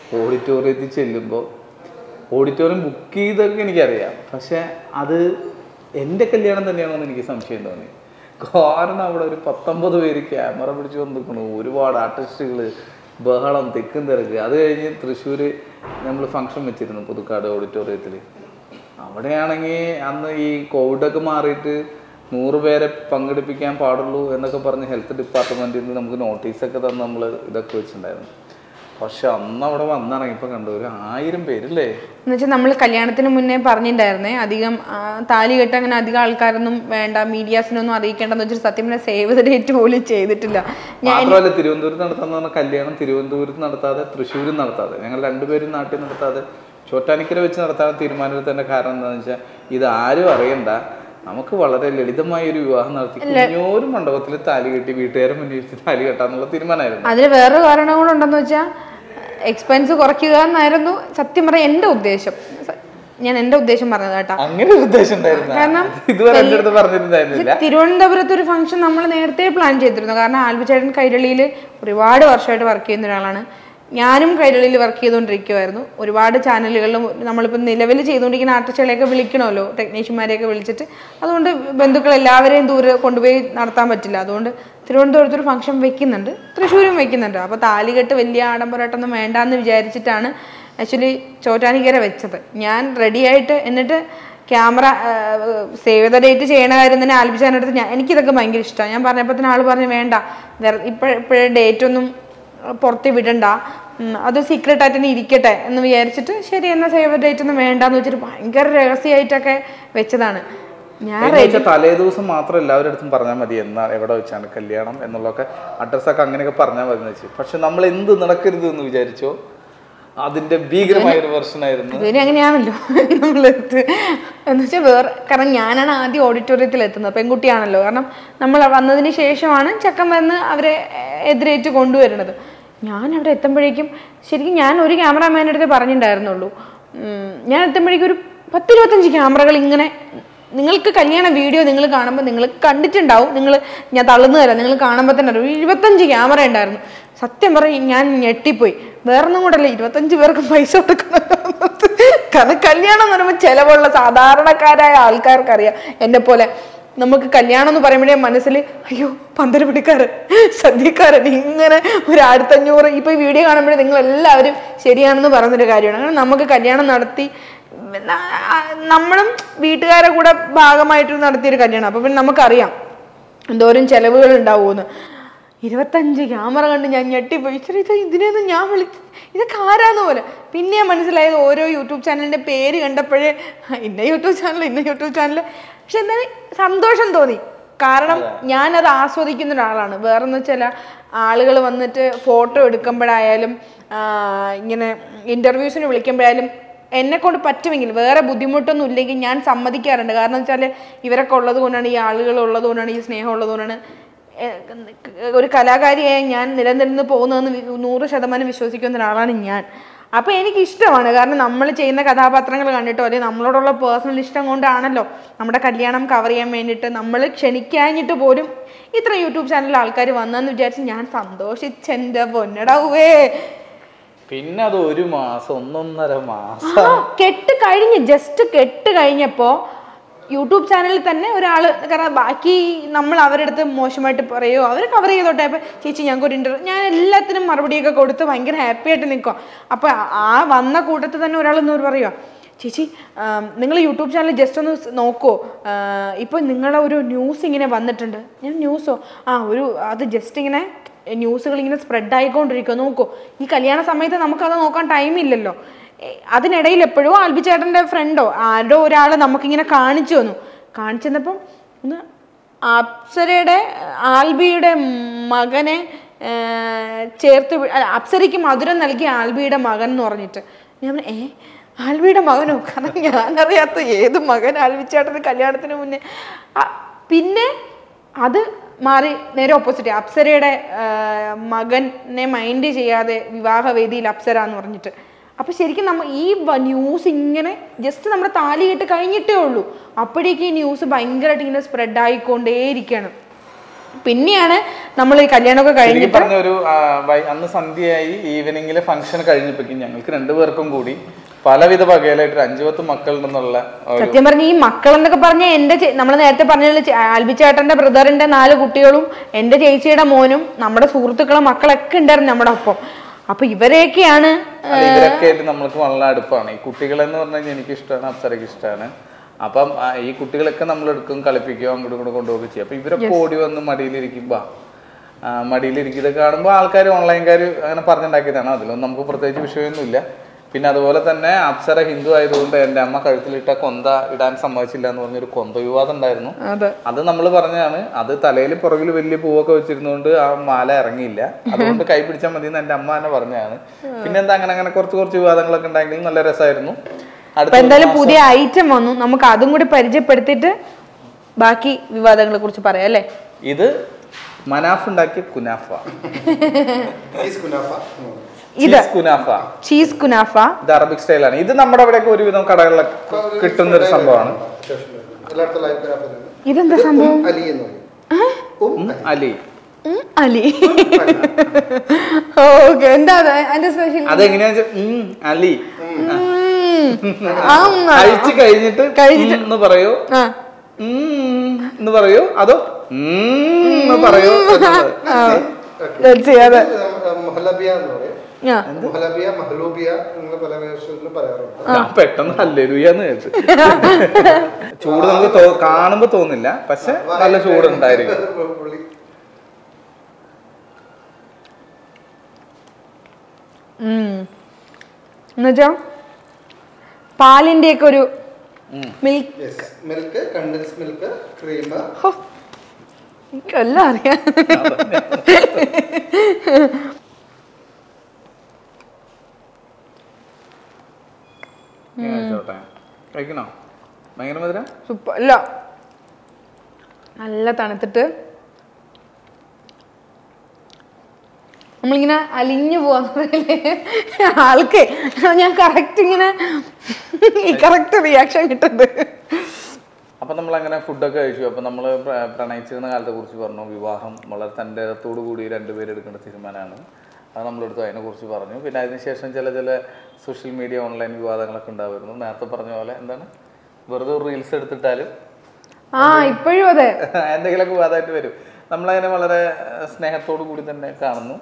ഓഡിറ്റോറിയത്തിൽ ചെല്ലുമ്പോൾ ഓഡിറ്റോറിയം ബുക്ക് ചെയ്തൊക്കെ എനിക്കറിയാം പക്ഷെ അത് എൻ്റെ കല്യാണം തന്നെയാണോ എന്ന് എനിക്ക് സംശയം തോന്നി കാരണം അവിടെ ഒരു പത്തൊമ്പത് പേര് ക്യാമറ പിടിച്ച് വന്നിരിക്കണു ഒരുപാട് ആർട്ടിസ്റ്റുകൾ ബഹളം തെക്കും തിരക്ക് അത് കഴിഞ്ഞ് തൃശ്ശൂർ നമ്മൾ ഫംഗ്ഷൻ വെച്ചിരുന്നു പുതുക്കാട് ഓഡിറ്റോറിയത്തിൽ അവിടെയാണെങ്കിൽ അന്ന് ഈ കോവിഡൊക്കെ മാറിയിട്ട് നൂറ് പേരെ പങ്കെടുപ്പിക്കാൻ പാടുള്ളൂ എന്നൊക്കെ പറഞ്ഞ് ഹെൽത്ത് ഡിപ്പാർട്ട്മെൻറ്റിൽ നിന്ന് നമുക്ക് നോട്ടീസൊക്കെ തന്ന് നമ്മൾ ഇതൊക്കെ വെച്ചിട്ടുണ്ടായിരുന്നു പക്ഷെ അന്ന് അവിടെ വന്നിറങ്ങിയപ്പോൾ കണ്ടു ഒരു ആയിരം പേരില്ലേ എന്ന് വെച്ചാൽ നമ്മൾ കല്യാണത്തിന് മുന്നേ പറഞ്ഞിട്ടുണ്ടായിരുന്നേ അധികം ആ, താലി കെട്ട് അങ്ങനെ അധികം ആൾക്കാരൊന്നും വേണ്ട മീഡിയാസിനൊന്നും അറിയിക്കേണ്ടെന്ന് വെച്ചിട്ട് സത്യം പറഞ്ഞാൽ സേവ് ദ ഡേറ്റ് പോലും ചെയ്തിട്ടില്ല ഞാൻ മാത്രമല്ല തിരുവനന്തപുരത്ത് നടത്താന്ന് പറഞ്ഞ കല്യാണം തിരുവനന്തപുരത്ത് നടത്താതെ തൃശ്ശൂരിൽ നടത്താതെ ഞങ്ങൾ രണ്ടുപേരും നാട്ടിൽ നടത്താതെ ചോറ്റാനിക്കര വെച്ച് നടത്താൻ തീരുമാനത്തിന്റെ കാരണം എന്താണെന്ന് വെച്ചാൽ ഇത് ആരും അറിയണ്ട നമുക്ക് വളരെ ലളിതമായ ഒരു വിവാഹം നടത്തി കുഞ്ഞോരു മണ്ഡപത്തിൽ താലി കെട്ടി വീട്ടുകാരെ മുന്നിൽ വെച്ച് താലി കെട്ടാന്നുള്ള തീരുമാനമായിരുന്നു അതിന് വേറൊരു കാരണം കൂടെ ഉണ്ടെന്ന് വെച്ചാൽ എക്സ്പെൻസ് കുറയ്ക്കുക എന്നായിരുന്നു സത്യം പറയാൻ എൻ്റെ ഉദ്ദേശം സ- ഞാൻ എൻ്റെ ഉദ്ദേശം പറഞ്ഞത് കേട്ടോ അങ്ങനെ ഒരു ഉദ്ദേശം ഉണ്ടായിരുന്നു കാരണം ഇതുവരെ എൻ്റെ അടുത്ത് പറഞ്ഞിട്ടുണ്ടായിരുന്നില്ല തിരുവനന്തപുരത്ത് ഒരു ഫംഗ്ഷൻ നമ്മൾ നേരത്തെ പ്ലാൻ ചെയ്തിരുന്നു കാരണം ആൽബിച്ചേട്ടൻ കൈരളിയിൽ ഒരുപാട് വർഷമായിട്ട് വർക്ക് ചെയ്യുന്ന ഒരാളാണ് ഞാനും കൈരളിയിൽ വർക്ക് ചെയ്തുകൊണ്ടിരിക്കുമായിരുന്നു ഒരുപാട് ചാനലുകളിലും നമ്മളിപ്പോൾ നിലവിൽ ചെയ്തുകൊണ്ടിരിക്കുന്ന ആർട്ടിസ്റ്റുകളെയൊക്കെ വിളിക്കണമല്ലോ ടെക്നീഷ്യന്മാരെയൊക്കെ വിളിച്ചിട്ട് അതുകൊണ്ട് ബന്ധുക്കൾ എല്ലാവരെയും ദൂരെ കൊണ്ടുപോയി നടത്താൻ പറ്റില്ല അതുകൊണ്ട് തിരുവനന്തപുരത്ത് ഒരു ഫംഗ്ഷൻ വെക്കുന്നുണ്ട് തൃശ്ശൂരും വെക്കുന്നുണ്ട് അപ്പോൾ താലികെട്ട് വലിയ ആഡംബരമായിട്ടൊന്നും വേണ്ടാന്ന് വിചാരിച്ചിട്ടാണ് ആക്ച്വലി ചോറ്റാനിക്കര വെച്ചത് ഞാൻ റെഡിയായിട്ട് എന്നിട്ട് ക്യാമറ സേവ് ദ ഡേറ്റ് ചെയ്യണ കാര്യം തന്നെ ആൽബിച്ചാൻ്റെ അടുത്ത് ഞാൻ എനിക്കിതൊക്കെ ഭയങ്കര ഇഷ്ടമാണ് ഞാൻ പറഞ്ഞപ്പോൾ തന്നെ ആൾ പറഞ്ഞു വേണ്ട ഇപ്പോഴ ഇപ്പോഴേ ഡേറ്റ് ഒന്നും പുറത്ത് വിടണ്ട ഉം, അത് സീക്രട്ട് ആയിട്ട് തന്നെ ഇരിക്കട്ടെ എന്ന് വിചാരിച്ചിട്ട് ശരി എന്നാൽ സേവ് ദ ഡേറ്റ് ഒന്നും വേണ്ടാന്ന് വെച്ചിട്ട് ഭയങ്കര രഹസ്യമായിട്ടൊക്കെ വെച്ചതാണ് ഞാൻ എന്ന് വെച്ചാൽ തലേ ദിവസം മാത്രം എല്ലാവരുടെ അടുത്തും പറഞ്ഞാൽ മതി എന്നാ എവിടെ വെച്ചാണ് കല്യാണം എന്നുള്ളതൊക്കെ അഡ്രസ്സൊക്കെ അങ്ങനെയൊക്കെ പറഞ്ഞാൽ മതി എന്ന് വെച്ചു പക്ഷെ നമ്മൾ എന്ത് നടക്കരുത് എന്ന് വിചാരിച്ചോ അതിന്റെ ഭീകരമായ ഒരു വെർഷൻ ആയിരുന്നു ഇതുവരെ അങ്ങനെയാണല്ലോ നമ്മളെടുത്ത് എന്ന് വെച്ചാൽ വേറെ കാരണം ഞാനാണ് ആദ്യം ഓഡിറ്റോറിയത്തിൽ എത്തുന്നത് പെൺകുട്ടിയാണല്ലോ കാരണം നമ്മൾ വന്നതിന് ശേഷമാണ് ചക്കൻ വന്ന് അവരെ എതിരേറ്റ് കൊണ്ടുവരുന്നത് ഞാൻ അവിടെ എത്തുമ്പോഴേക്കും ശരിക്കും ഞാൻ ഒരു ക്യാമറാമാൻ്റെ അടുത്ത് പറഞ്ഞിട്ടുണ്ടായിരുന്നുള്ളൂ ഉം, ഞാൻ എത്തുമ്പോഴേക്കും ഒരു പത്തിരുപത്തഞ്ച് ക്യാമറകൾ ഇങ്ങനെ നിങ്ങൾക്ക് കല്യാണ വീഡിയോ നിങ്ങൾ കാണുമ്പോൾ നിങ്ങൾ കണ്ടിട്ടുണ്ടാവും നിങ്ങൾ ഞാൻ തള്ളുന്നു തരാം നിങ്ങൾ കാണുമ്പോൾ തന്നെ അറിയാം. ഒരു ഇരുപത്തഞ്ച് ക്യാമറ ഉണ്ടായിരുന്നു സത്യം പറയും ഞാൻ ഞെട്ടിപ്പോയി വേറൊന്നും കൂടെ അല്ല ഇരുപത്തഞ്ച് പേർക്ക് പൈസ കൊടുക്കണം കാരണം കല്യാണം എന്ന് പറയുമ്പോൾ ചിലവുള്ള സാധാരണക്കാരായ ആൾക്കാർക്കറിയാം എന്നെ പോലെ നമുക്ക് കല്യാണം എന്ന് പറയുമ്പോഴേ മനസ്സിൽ അയ്യോ പന്തല് പിടിക്കാരൻ സദ്യക്കാരൻ ഇങ്ങനെ ഒരു ആയിരത്തഞ്ഞൂറ് ഇപ്പൊ ഈ വീഡിയോ കാണുമ്പോഴേ നിങ്ങൾ എല്ലാവരും ശരിയാണെന്ന് പറയുന്നൊരു കാര്യമാണ് കാരണം നമുക്ക് കല്യാണം നടത്തി ന- നമ്മളും വീട്ടുകാരെ കൂടെ ഭാഗമായിട്ട് നടത്തിയൊരു കല്യാണം അപ്പൊ പിന്നെ നമുക്കറിയാം എന്തോരം ചെലവുകൾ ഉണ്ടാവുമെന്ന് ഇരുപത്തഞ്ച് ക്യാമറ കണ്ട് ഞാൻ ഞെട്ടിപ്പോയി ഇച്ചിരി ഇത് ഇതിനെയൊന്നും ഞാൻ വിളിച്ച് ഇതൊക്കെ ആരാന്ന് പോലെ പിന്നെ മനസ്സിലായത് ഓരോ യൂട്യൂബ് ചാനലിന്റെ പേര് കണ്ടപ്പോഴേ "ആ, ഇന്ന യൂട്യൂബ് ചാനൽ ഇന്ന യൂട്യൂബ് ചാനൽ പക്ഷെ എന്നാലും സന്തോഷം തോന്നി കാരണം ഞാനത് ആസ്വദിക്കുന്ന ഒരാളാണ് വേറെന്ന് വെച്ചാൽ ആളുകൾ വന്നിട്ട് ഫോട്ടോ എടുക്കുമ്പോഴായാലും ആ, ഇങ്ങനെ ഇൻ്റർവ്യൂസിന് വിളിക്കുമ്പോഴായാലും എന്നെ കൊണ്ട് പറ്റുമെങ്കിൽ വേറെ ബുദ്ധിമുട്ടൊന്നും ഇല്ലെങ്കിൽ ഞാൻ സമ്മതിക്കാറുണ്ട് കാരണം വെച്ചാൽ ഇവരൊക്കെ ഉള്ളത് കൊണ്ടാണ് ഈ ആളുകൾ ഉള്ളത് കൊണ്ടാണ് ഈ സ്നേഹം ഉള്ളത് കൊണ്ടാണ് എ- ഒരു കലാകാരിയായ ഞാൻ നിലനിന്ന് പോകുന്നതെന്ന് വി- നൂറ് ശതമാനം വിശ്വസിക്കുന്ന ഒരാളാണ് ഞാൻ അപ്പോൾ എനിക്ക് ഇഷ്ടമാണ് കാരണം നമ്മൾ ചെയ്യുന്ന കഥാപാത്രങ്ങൾ കണ്ടിട്ടോ അല്ലെങ്കിൽ നമ്മളോടുള്ള പേഴ്സണൽ ഇഷ്ടം കൊണ്ടാണല്ലോ നമ്മുടെ കല്യാണം കവർ ചെയ്യാൻ വേണ്ടിയിട്ട് നമ്മൾ ക്ഷണിക്കാഞ്ഞിട്ട് പോലും ഇത്ര യൂട്യൂബ് ചാനലിൽ ആൾക്കാർ വന്നെന്ന് വിചാരിച്ച് ഞാൻ സന്തോഷിച്ചെൻ്റെ പൊന്നടാവേ പിന്നെ അത് ഒരു മാസം ഒന്നൊന്നര മാസം ആ കെട്ട് കഴിഞ്ഞ് ജസ്റ്റ് കെട്ട് കഴിഞ്ഞപ്പോൾ യൂട്യൂബ് ചാനലിൽ തന്നെ ഒരാൾ കാരണം ബാക്കി നമ്മൾ അവരുടെ അടുത്ത് മോശമായിട്ട് പറയുമോ അവർ കവർ ചെയ്തോട്ടെ അപ്പം ചേച്ചി ഞങ്ങൾക്ക് ഒരു ഇൻ്റർവ്യൂ ഞാൻ എല്ലാത്തിനും മറുപടിയൊക്കെ കൊടുത്ത് ഭയങ്കര ഹാപ്പി ആയിട്ട് നിൽക്കുക അപ്പോൾ ആ വന്ന കൂട്ടത്തിൽ തന്നെ ഒരാൾ എന്നോട് പറയുക ചേച്ചി നിങ്ങൾ യൂട്യൂബ് ചാനൽ ജസ്റ്റ് ഒന്ന് സ് നോക്കുമോ ഇപ്പോൾ നിങ്ങളുടെ ഒരു ന്യൂസ് ഇങ്ങനെ വന്നിട്ടുണ്ട് ഞാൻ ന്യൂസോ ആ ഒരു അത് ജസ്റ്റ് ഇങ്ങനെ ന്യൂസുകൾ ഇങ്ങനെ സ്പ്രെഡ് ആയിക്കൊണ്ടിരിക്കുക നോക്കൂ ഈ കല്യാണ സമയത്ത് നമുക്കത് നോക്കാൻ ടൈം ഇല്ലല്ലോ ഏ, അതിനിടയിൽ എപ്പോഴും ആൽബി ചേട്ടൻ്റെ ഫ്രണ്ടോ ആരോ ഒരാൾ നമുക്കിങ്ങനെ കാണിച്ചു തന്നു കാണിച്ചു തന്നപ്പം ഒന്ന് അപ്സരയുടെ ആൽബിയുടെ മകനെ ഏ, ചേർത്ത് വി- അല്ല, അപ്സരയ്ക്ക് മധുരം നൽകിയ ആൽബിയുടെ മകൻ എന്ന് പറഞ്ഞിട്ട് ഞാൻ പറഞ്ഞു, ഏ ആൽബിയുടെ മകനോ കാരണം ഞാനറിയാത്ത ഏത് മകൻ ആൽബി ചേട്ടൻ്റെ കല്യാണത്തിന് മുന്നേ ആ, പിന്നെ അത് മാറി നേരെ ഓപ്പോസിറ്റ് അപ്സരയുടെ ആ, മകനെ മൈൻഡ് ചെയ്യാതെ വിവാഹവേദിയിൽ അപ്സര എന്ന് പറഞ്ഞിട്ട് അപ്പൊ ശരിക്കും നമ്മ ഈ ന്യൂസ് ഇങ്ങനെ ജസ്റ്റ് നമ്മുടെ താലി കെട്ട് കഴിഞ്ഞിട്ടേ ഉള്ളൂ അപ്പോഴേക്ക് ഈ ന്യൂസ് ഭയങ്കരമായിട്ട് ഇങ്ങനെ സ്പ്രെഡ് ആയിക്കൊണ്ടേയിരിക്കുകയാണ് പിന്നെയാണ് നമ്മൾ ഈ കല്യാണമൊക്കെ ശരിക്കും കഴിഞ്ഞിട്ട് പറഞ്ഞ ഒരു ആ, വൈ- അന്ന് സന്ധ്യയായി ഈവനിങ്ങിലെ ഫംഗ്ഷൻ കഴിഞ്ഞപ്പോഴേക്കും ഞങ്ങൾക്ക് രണ്ടുപേർക്കും കൂടി പലവിധ വകയിലായിട്ട് ഒരു അഞ്ചു പത്ത് മക്കളുണ്ടെന്നുള്ള ഒരു സത്യം പറഞ്ഞ ഈ മക്കൾ എന്നൊക്കെ പറഞ്ഞ എന്റെ നമ്മൾ നേരത്തെ പറഞ്ഞ ആൽബിച്ചേട്ടന്റെ ബ്രദറിന്റെ നാല് കുട്ടികളും എന്റെ ചേച്ചിയുടെ മോനും നമ്മുടെ സുഹൃത്തുക്കളും മക്കളൊക്കെ ഉണ്ടായിരുന്നു നമ്മുടെ ഒപ്പം അപ്പൊ ഇവരെയൊക്കെയാണ് അല്ല, ഇവരൊക്കെ ആയിട്ട് നമ്മൾക്ക് വളരെ അടുപ്പാണ് ഈ കുട്ടികളെന്ന് പറഞ്ഞു കഴിഞ്ഞാൽ എനിക്ക് ഇഷ്ടമാണ് അപ്സരയ്ക്ക് ഇഷ്ടമാണ് അപ്പം ആ, ഈ കുട്ടികളൊക്കെ നമ്മൾ എടുക്കും കളിപ്പിക്കുകയോ അങ്ങോട്ടും ഇങ്ങോട്ടും കൊണ്ടുപോവുകയും ചെയ്യും അപ്പൊ ഇവരൊക്കെ ഓടി വന്ന് മടിയിലിരിക്കുമ്പോ ആ, മടിയിലിരിക്കും ഇതൊക്കെ കാണുമ്പോൾ ആൾക്കാർ ഓൺലൈൻകാർ അങ്ങനെ പറഞ്ഞുണ്ടാക്കിയതാണ് അതിലൊന്നും നമുക്ക് പ്രത്യേകിച്ച് വിഷയമൊന്നുമില്ല പിന്നെ അതുപോലെ തന്നെ അപ്സര ഹിന്ദു ആയതുകൊണ്ട് എൻ്റെ അമ്മ കഴുത്തിലിട്ട കൊന്ത ഇടാൻ സമ്മതിച്ചില്ല എന്ന് പറഞ്ഞൊരു കൊന്ത വിവാദം ഉണ്ടായിരുന്നു അതെ അത് നമ്മൾ പറഞ്ഞതാണ് അത് തലയിൽ പുറകിൽ വലിയ പൂവൊക്കെ വെച്ചിരുന്നോണ്ട് ആ മാല ഇറങ്ങിയില്ല അതുകൊണ്ട് കൈ പിടിച്ചാൽ മതി എന്ന് എന്റെ അമ്മ തന്നെ പറഞ്ഞതാണ് പിന്നെ എന്താ അങ്ങനെ അങ്ങനെ കുറച്ച് കുറച്ച് വിവാദങ്ങളൊക്കെ ഉണ്ടായെങ്കിലും നല്ല രസമായിരുന്നു അപ്പൊ അടുത്ത എന്തായാലും പുതിയ ഐറ്റം വന്നു നമുക്ക് അതും കൂടി പരിചയപ്പെടുത്തിയിട്ട് ബാക്കി വിവാദങ്ങളെ കുറിച്ച് പറയാം അല്ലേ ഇത് മനാഫ് ഉണ്ടാക്കിയ കുനാഫ ഈസ് കുനാഫ ഇത് ചീസ് കുനാഫ ചീസ് കുനാഫ ഇത് അറബിക് സ്റ്റൈലാണ് ഇത് നമ്മുടെ അവിടെയൊക്കെ ഒരുവിധം കടകളിലൊക്കെ കിട്ടുന്ന ഒരു സംഭവമാണ് എല്ലായിടത്തും ലൈവ് കുനാഫ തന്നെ. ഇതെന്താ ഇത് സംഭവം ഉം അലി എന്ന് പറയും ഉം ഉം, അലി ഉം, അലി അലി. ഓക്കെ എന്താ അത്? അതിന്റെ സ്പെഷ്യൽ അതെങ്ങനെയാ വെച്ചാ, ഉം, അലി ആ കഴിച്ചു കഴിഞ്ഞിട്ട് ഉം എന്ന് പറയൂ ആ ഉം എന്ന് പറയൂ അതോ ഉം എന്ന് പറയൂ എന്നുള്ളത്. let's see, അതെ ഇത് മൊഹലബിയ എന്ന് പറയും ആ മൊഹലബിയ മഹലൂബിയ നിങ്ങൾ പല വേർഷനിലും പറയാറുണ്ട് ഞാൻ പെട്ടെന്ന് ഹല്ലേലൂയാന്ന് കേട്ടു ചൂട് നമുക്ക് തോ- കാണുമ്പോ തോന്നില്ല പക്ഷെ നല്ല ചൂടുണ്ടായിരിക്കും പുള്ളി എന്നുവെച്ചാ പാലിന്റെ ഒക്കെ ഒരു ഉം. Milk yes milk condensed milk cream എനിക്കെല്ലാം അറിയാം ഇങ്ങനെ കഴിച്ചോട്ടെ കഴിക്കണോ ഭയങ്കര മധുരം സൂപ്പർ അല്ല നല്ല തണുത്തിട്ട് നമ്മളിങ്ങനെ അലിഞ്ഞു പോവാന്നല്ലേ ആൾക്ക് ഞാൻ കറക്റ്റ് ഇങ്ങനെ ഈ കറക്റ്റ് റിയാക്ഷൻ കിട്ടുന്നുണ്ട് അപ്പൊ നമ്മൾ അങ്ങനെ ഫുഡൊക്കെ കഴിച്ചു അപ്പൊ നമ്മൾ പ്രണയിച്ചിരുന്ന കാലത്തെ കുറിച്ച് പറഞ്ഞു വിവാഹം വളരെ തൻ്റെ ഇടത്തോടു കൂടി രണ്ടുപേരും എടുക്കേണ്ട തീരുമാനമാണ് അത് നമ്മളെടുത്തു അതിനെ കുറിച്ച് പറഞ്ഞു പിന്നെ അതിനുശേഷം ചില ചില സോഷ്യൽ മീഡിയ ഓൺലൈൻ വിവാദങ്ങളൊക്കെ ഉണ്ടായിരുന്നു നേരത്തെ പറഞ്ഞ പോലെ എന്താണ് വെറുതെ ഒരു റീൽസ് എടുത്തിട്ടാലും ആ ഇപ്പോഴും അതെ എന്തെങ്കിലുമൊക്കെ വിവാദമായിട്ട് വരും നമ്മളതിനെ വളരെ സ്നേഹത്തോടു കൂടി തന്നെ കാണുന്നു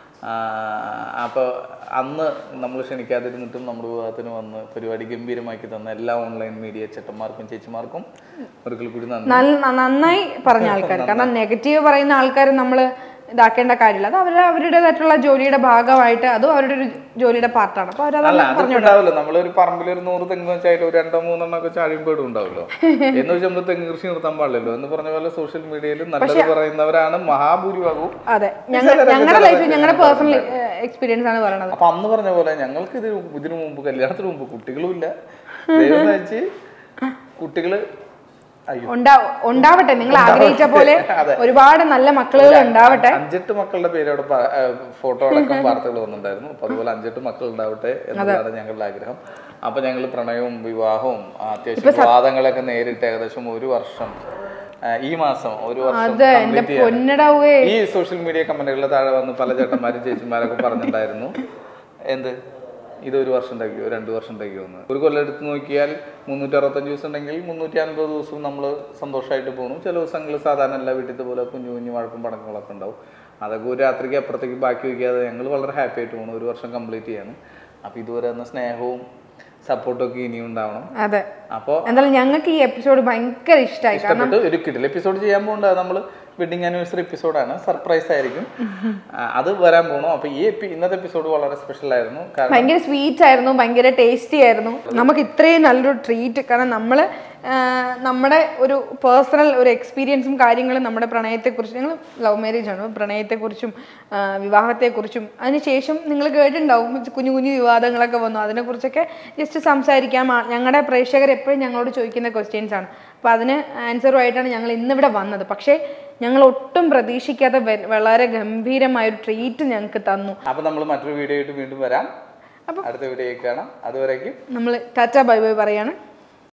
അപ്പോൾ അന്ന് നമ്മൾ ക്ഷണിക്കാതിരുന്നിട്ടും നമ്മുടെ വിവാഹത്തിന് വന്ന് പരിപാടി ഗംഭീരമാക്കി തന്ന എല്ലാ ഓൺലൈൻ മീഡിയ ചേട്ടന്മാർക്കും ചേച്ചിമാർക്കും ഒരിക്കൽ കൂടി നന്ദി നല്ല നന്നായി പറഞ്ഞ ആൾക്കാർ കാരണം നെഗറ്റീവ് പറയുന്ന ആൾക്കാർ നമ്മൾ ഇതാക്കേണ്ട കാര്യമില്ല അത് അവരുടെ അവരുടേതായിട്ടുള്ള ജോലിയുടെ ഭാഗമായിട്ട് അതും അവരുടെ ഒരു ജോലിയുടെ പാർട്ടാണ് അപ്പൊ അവരത് അല്ല അതൊക്കെ ഉണ്ടാവില്ല നമ്മളൊരു പറമ്പിൽ ഒരു നൂറ് തെങ്ങ് വെച്ചായിട്ട് ഒരു രണ്ടോ മൂന്നെണ്ണം ഒക്കെ ചാഴിമ്പേടും ഉണ്ടാവല്ലോ എന്ന് വെച്ചാൽ നമ്മൾ തെങ്ങ് കൃഷി നിർത്താൻ പാടില്ലല്ലോ എന്ന് പറഞ്ഞ പോലെ സോഷ്യൽ മീഡിയയിൽ നല്ലത് പറയുന്നവരാണ് മഹാഭൂരിഭാഗവും അതെ ഞങ്ങൾ ഞങ്ങളുടെ ലൈഫിൽ ഞങ്ങളുടെ പേഴ്സണൽ എക്സ്പീരിയൻസ് ആണ് പറയണത് അപ്പൊ അന്ന് പറഞ്ഞ പോലെ ഞങ്ങൾക്ക് ഇത് ഇതിനു മുമ്പ് കല്യാണത്തിന് മുമ്പ് കുട്ടികളും ഇല്ല ദൈവം സഹായിച്ച് കുട്ടികള് അയ്യോ ഉണ്ടാ ഉണ്ടാവട്ടെ നിങ്ങൾ ആഗ്രഹിച്ച പോലെ അതെ. ഒരുപാട് നല്ല മക്കളുകൾ ഉണ്ടാവട്ടെ അഞ്ചെട്ട് മക്കളുടെ പേര് അവിടെ പ- ആ, ഫോട്ടോ അടക്കം വാർത്തകൾ വന്നിട്ടുണ്ടായിരുന്നു അപ്പൊ അതുപോലെ അഞ്ചെട്ട് മക്കൾ ഉണ്ടാവട്ടെ എന്നതാണ് ഞങ്ങളുടെ ആഗ്രഹം അപ്പൊ ഞങ്ങൾ പ്രണയവും വിവാഹവും ആ, അത്യാവശ്യം വിവാദങ്ങളൊക്കെ നേരിട്ട് ഏകദേശം ഒരു വർഷം ആ, ഈ മാസം ഒരു വർഷം അതെ എന്റെ complete ചെയ്യാണ്. പൊന്നിടാവേ ഈ സോഷ്യൽ മീഡിയ കമന്റുകളുടെ താഴെ വന്ന് പല ചേട്ടന്മാരും ചേച്ചിമാരൊക്കെ പറഞ്ഞിട്ടുണ്ടായിരുന്നു എന്ത് ഇത് ഒരു വർഷം ഉണ്ടാക്കിയോ രണ്ട് വർഷം ഉണ്ടാക്കിയോ എന്ന് ഒരു കൊല്ലം എടുത്ത് നോക്കിയാൽ മുന്നൂറ്റി അറുപത്തഞ്ച് ദിവസം ഉണ്ടെങ്കിൽ മുന്നൂറ്റി അൻപത് ദിവസവും നമ്മൾ സന്തോഷമായിട്ട് പോകുന്നു ചില ദിവസങ്ങളിൽ സാധാരണ എല്ലാ വീട്ടിലത്തെ പോലെ കുഞ്ഞു കുഞ്ഞു വഴക്കും പടക്കങ്ങളൊക്കെ ഉണ്ടാവും അതൊക്കെ ഒരു രാത്രിക്ക് അപ്പുറത്തേക്ക് ബാക്കി വയ്ക്കാതെ ഞങ്ങൾ വളരെ ഹാപ്പി ആയിട്ട് പോകുന്നു ഒരു വർഷം കംപ്ലീറ്റ് ചെയ്യാണ് അപ്പോൾ ഇതുവരെ എന്ന സ്നേഹവും സപ്പോർട്ടും ഒക്കെ ഇനിയും ഉണ്ടാവണം അതെ അപ്പോൾ എന്തായാലും ഞങ്ങൾക്ക് ഈ എപ്പിസോഡ് ഭയങ്കര ഇഷ്ടമായി കാരണം ഇഷ്ടപ്പെട്ട് ഒരു കിടിൽ എപ്പിസോഡ് ചെയ്യാൻ പോകുന്നത് നമ്മൾ വെഡിങ് ആനിവേഴ്സറി എപ്പിസോഡാണ് സർപ്രൈസ് ആയിരിക്കും ആ, അത് വരാൻ പോകണം അപ്പൊ ഈ എപ്പി ഇന്നത്തെ എപ്പിസോഡ് വളരെ സ്പെഷ്യൽ ആയിരുന്നു കാരണം ഭയങ്കര സ്വീറ്റ് ആയിരുന്നു ഭയങ്കര ടേസ്റ്റി ആയിരുന്നു നമുക്ക് ഇത്രയും നല്ലൊരു ട്രീറ്റ് കാരണം നമ്മൾ നമ്മുടെ ഒരു പേഴ്സണൽ ഒരു എക്സ്പീരിയൻസും കാര്യങ്ങളും നമ്മുടെ പ്രണയത്തെക്കുറിച്ച് ഞങ്ങൾ ലവ് മാരേജ് ആണ് പ്രണയത്തെക്കുറിച്ചും ആ, വിവാഹത്തെക്കുറിച്ചും അതിനുശേഷം നിങ്ങൾ കേട്ടിട്ടുണ്ടാവും കുഞ്ഞു കുഞ്ഞു വിവാദങ്ങളൊക്കെ വന്നു അതിനെക്കുറിച്ചൊക്കെ ജസ്റ്റ് സംസാരിക്കാം ആ, ഞങ്ങളുടെ പ്രേക്ഷകർ എപ്പോഴും ഞങ്ങളോട് ചോദിക്കുന്ന ക്വസ്റ്റ്യൻസ് ആണ് അപ്പോൾ അതിന് ആൻസറുമായിട്ടാണ് ഞങ്ങൾ ഇന്നിവിടെ വന്നത് പക്ഷേ ഞങ്ങൾ ഒട്ടും പ്രതീക്ഷിക്കാതെ വെ- വളരെ ഗംഭീരമായ ഒരു ട്രീറ്റ് ഞങ്ങൾക്ക് തന്നു അപ്പൊ നമ്മൾ മറ്റൊരു വീഡിയോ ആയിട്ട് വീണ്ടും വരാം അടുത്ത വീഡിയോ കാണാം അതുവരേക്കും നമ്മൾ ടാറ്റ ബൈ ബൈ പറയാണ്